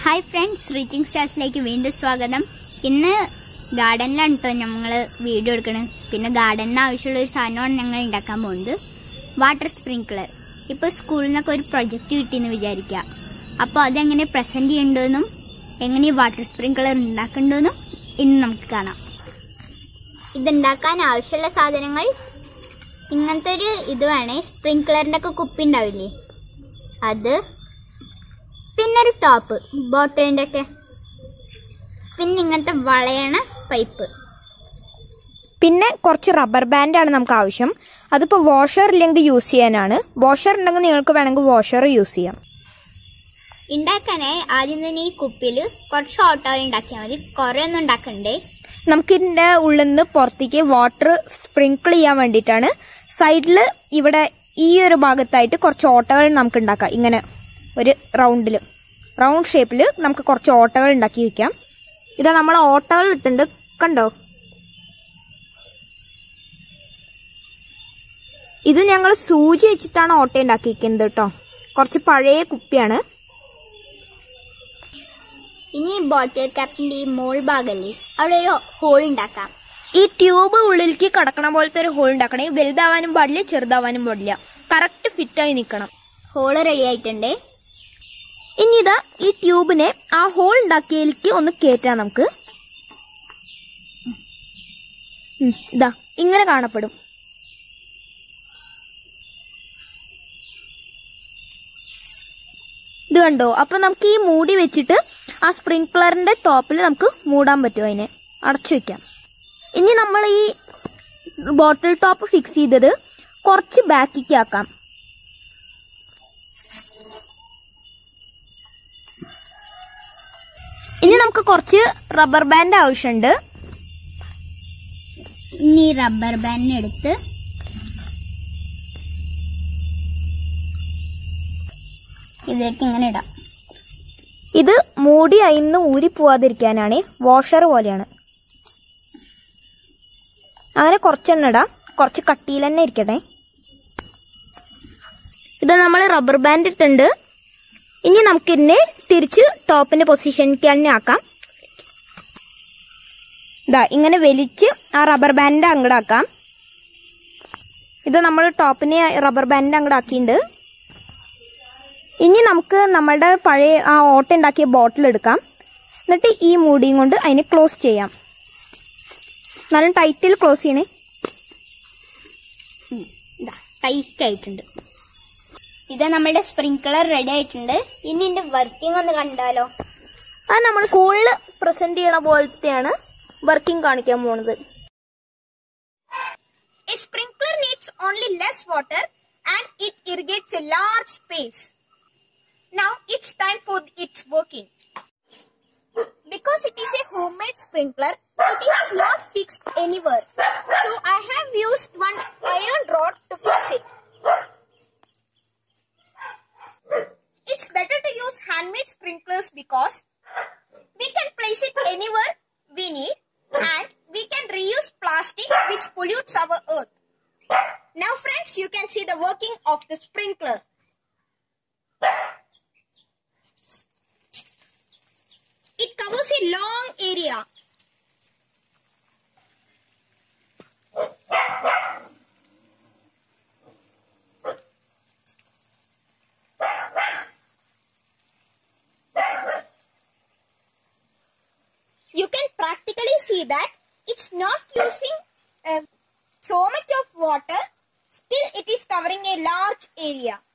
Hi friends reaching സ്റ്റാർസിലേക്ക് വീണ്ടും സ്വാഗതം ഇന്ന് ഗാർഡനിലാണ് കേട്ടോ ഞങ്ങൾ വീഡിയോ എടുക്കണത് പിന്നെ ഗാർഡനിന് ആവശ്യമുള്ള ഒരു സാധനമാണ് ഞങ്ങൾ ഉണ്ടാക്കാൻ പോകുന്നത് വാട്ടർ സ്പ്രിങ്ക്ലർ ഇപ്പൊ സ്കൂളിൽ നിന്നൊക്കെ ഒരു പ്രൊജക്ട് കിട്ടിയെന്ന് വിചാരിക്കുക അപ്പോൾ അതെങ്ങനെ പ്രസന്റ് ചെയ്യേണ്ടതെന്നും എങ്ങനെ ഈ വാട്ടർ സ്പ്രിങ്ക്ലർ ഉണ്ടാക്കേണ്ടതെന്നും ഇന്ന് നമുക്ക് കാണാം ഇതുണ്ടാക്കാൻ ആവശ്യമുള്ള സാധനങ്ങൾ ഇങ്ങനത്തെ ഒരു ഇത് വേണേ സ്പ്രിങ്ക്ലറിന്റെ ഒക്കെ കുപ്പി ഉണ്ടാവില്ലേ അത് പിന്നെ ഒരു ടോപ്പ് ബോട്ടിലിന്റെ ഒക്കെ പിന്നെ ഇങ്ങനത്തെ വളയണ പൈപ്പ് പിന്നെ കുറച്ച് റബ്ബർ ബാൻഡാണ് നമുക്ക് ആവശ്യം അതിപ്പോൾ വാഷർ ഇല്ലെങ്കിൽ യൂസ് ചെയ്യാനാണ് വാഷർ ഉണ്ടെങ്കിൽ നിങ്ങൾക്ക് വേണമെങ്കിൽ വാഷർ യൂസ് ചെയ്യാം ഉണ്ടാക്കാനായി ആദ്യം തന്നെ ഈ കുപ്പിയിൽ കുറച്ച് ഓട്ടോകൾ ഉണ്ടാക്കിയാൽ മതി കുറെ ഒന്നും ഉണ്ടാക്കണ്ടേ നമുക്ക് ഇതിന്റെ ഉള്ളിൽ നിന്ന് പുറത്തേക്ക് വാട്ടർ സ്പ്രിങ്കിൾ ചെയ്യാൻ വേണ്ടിയിട്ടാണ് സൈഡിൽ ഇവിടെ ഈ ഒരു ഭാഗത്തായിട്ട് കുറച്ച് ഓട്ടകൾ നമുക്ക് ഉണ്ടാക്കാം ഇങ്ങനെ ഒരു റൗണ്ടിൽ റൗണ്ട് ഷേപ്പിൽ നമുക്ക് കുറച്ച് ഓട്ടകൾ ഉണ്ടാക്കി വെക്കാം ഇതാ നമ്മൾ ഓട്ടകൾ ഇട്ടുണ്ട് കണ്ടോ ഇത് ഞങ്ങൾ സൂചി വെച്ചിട്ടാണ് ഓട്ട ഉണ്ടാക്കിയിരിക്കുന്നത് കേട്ടോ കുറച്ച് പഴയ കുപ്പിയാണ് ഇനി ഈ ബോട്ടിൽ ക്യാപ്പിന്റെ ഈ മോൾ ഭാഗല്ലേ അവിടെ ഒരു ഹോൾ ഉണ്ടാക്കാം ഈ ട്യൂബ് ഉള്ളിലേക്ക് കടക്കണ പോലത്തെ ഒരു ഹോൾ ഉണ്ടാക്കണേ വലുതാവാനും പാടില്ല ചെറുതാവാനും പാടില്ല കറക്റ്റ് ഫിറ്റ് ആയി നിൽക്കണം ഹോള് റെഡി ആയിട്ടുണ്ട് ഇനി ഇതാ ഈ ട്യൂബിനെ ആ ഹോൾ ഉണ്ടാക്കിയതിലേക്ക് ഒന്ന് കയറ്റാം നമുക്ക് ഉം, ഇതാ ഇങ്ങനെ കാണപ്പെടും ഇത് കണ്ടോ അപ്പൊ നമുക്ക് ഈ മൂടി വെച്ചിട്ട് ആ സ്പ്രിങ്ക്ലറിന്റെ ടോപ്പിൽ നമുക്ക് മൂടാൻ പറ്റും അതിനെ അടച്ചു വെക്കാം ഇനി നമ്മൾ ഈ ബോട്ടിൽ ടോപ്പ് ഫിക്സ് ചെയ്തത് കുറച്ച് ബാക്കിക്ക് ആക്കാം ഇനി നമുക്ക് കുറച്ച് റബ്ബർ ബാൻഡ് ആവശ്യമുണ്ട് ഇനി റബ്ബർ ബാൻഡ് എടുത്ത് ഇതിലേക്ക് ഇങ്ങനെ ഇടാം ഇത് മൂടി അയിന്ന് ഊരി പോവാതിരിക്കാനാണ് വാഷർ പോലെയാണ് അങ്ങനെ കുറച്ചെണ്ണം ഇടാം കുറച്ച് കട്ടിയിൽ തന്നെ ഇരിക്കട്ടെ ഇത് നമ്മൾ റബ്ബർ ബാൻഡ് ഇട്ടുണ്ട് ഇനി നമുക്ക് ഇതിനെ തിരിച്ച് ടോപ്പിന്റെ പൊസിഷനിലേക്ക് തന്നെ ആക്കാം ഇതാ ഇങ്ങനെ വലിച്ച് ആ റബ്ബർ ബാൻഡ് അങ്ങടാക്കാം ഇത് നമ്മൾ ടോപ്പിനെ റബ്ബർ ബാൻഡ് അങ്ങടാക്കിയിട്ടുണ്ട് ഇനി നമുക്ക് നമ്മുടെ പഴയ ആ ഓട്ട ഉണ്ടാക്കിയ ബോട്ടിൽ എടുക്കാം എന്നിട്ട് ഈ മൂടിയും കൊണ്ട് അതിനെ ക്ലോസ് ചെയ്യാം നല്ല ടൈറ്റിൽ ക്ലോസ് ചെയ്യണേ ഇതാ ടൈറ്റ് ആയിട്ടുണ്ട് ഇത് നമ്മുടെ സ്പ്രിങ്ക്ലർ റെഡി ആയിട്ടുണ്ട് ഇനി ഇതിന്റെ വർക്കിംഗ് ഒന്ന് കണ്ടാലോ അത് നമ്മൾ സ്കൂളിൽ പ്രസന്റ് ചെയ്യണ പോലത്തെയാണ് വർക്കിംഗ് കാണിക്കാൻ പോണത് A sprinkler needs only less water and it irrigates a large space. Now it's time for its working. Because it is a homemade sprinkler, it is not fixed anywhere. So I have used one iron rod to fix it. It's better to use handmade sprinklers because we can place it anywhere we need and we can reuse plastic which pollutes our earth. Now friends, you can see the working of the sprinkler. It covers a long area. You can practically see that it's not using uh, so much of water, still it is covering a large area.